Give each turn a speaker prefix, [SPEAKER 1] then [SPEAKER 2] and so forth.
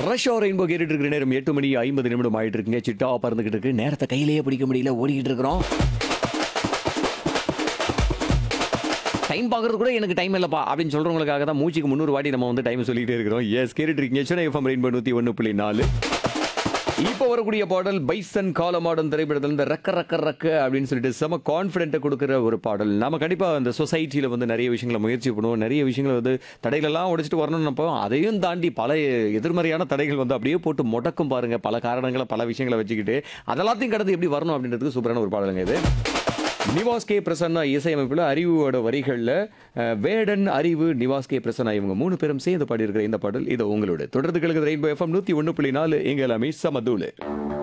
[SPEAKER 1] rush R rainbow கேட்டுட்டு இருக்கிற நேரம் எட்டு மணி ஐம்பது நிமிடம் ஆயிட்டு இருக்குங்க சிட்டா பறந்துகிட்டு இருக்கு நேரத்தை கையிலேயே பிடிக்க முடியல ஓடிக்கிட்டு இருக்கிறோம் டைம் பார்க்கறது கூட எனக்கு டைம் இல்லைப்பா அப்படின்னு சொல்றவங்களுக்காக தான் மூச்சுக்கு முந்நூறு வாட்டி நம்ம வந்து டைம் சொல்லிட்டே இருக்கிறோம் எஸ் கேட்டுட்டு இருக்கீங்க சென்னை எஃப்எம் ரெயின்போ நூற்றி ஒன்று புள்ளி நாலு இப்போ வரக்கூடிய பாடல் பைசன் காலமாடன் திரைப்படத்தில் இந்த ரக்க ரக்க ரக்க அப்படின்னு சொல்லிட்டு செம கான்ஃபிடென்ட்டை கொடுக்குற ஒரு பாடல் நம்ம கண்டிப்பாக அந்த சொசைட்டியில் வந்து நிறைய விஷயங்களை முயற்சி பண்ணுவோம் நிறைய விஷயங்களை வந்து தடைகளெல்லாம் உடைச்சிட்டு வரணும்னு நினைப்போம் அதையும் தாண்டி பல எதிர்மறையான தடைகள் வந்து அப்படியே போட்டு முடக்கும் பாருங்க பல காரணங்களை பல விஷயங்களை வச்சுக்கிட்டு அதெல்லாத்தையும் கடந்து எப்படி வரணும் அப்படின்றதுக்கு சூப்பரான ஒரு பாடலுங்க இது நிவாஸ் கே பிரசன்னா இசையமைப்பில் அறிவோட வரிகளில் வேடன் அறிவு நிவாஸ் கே பிரசன்னா இவங்க மூணு பேரும் சேர்ந்து பாடியிருக்கிற இந்த பாடல் இது உங்களோட தொடர்ந்து கிழக்கு ரெயின்போ எஃப்எம் நூற்றி ஒன்று புள்ளி நாலு எங்க எல்லாமே சமதூளு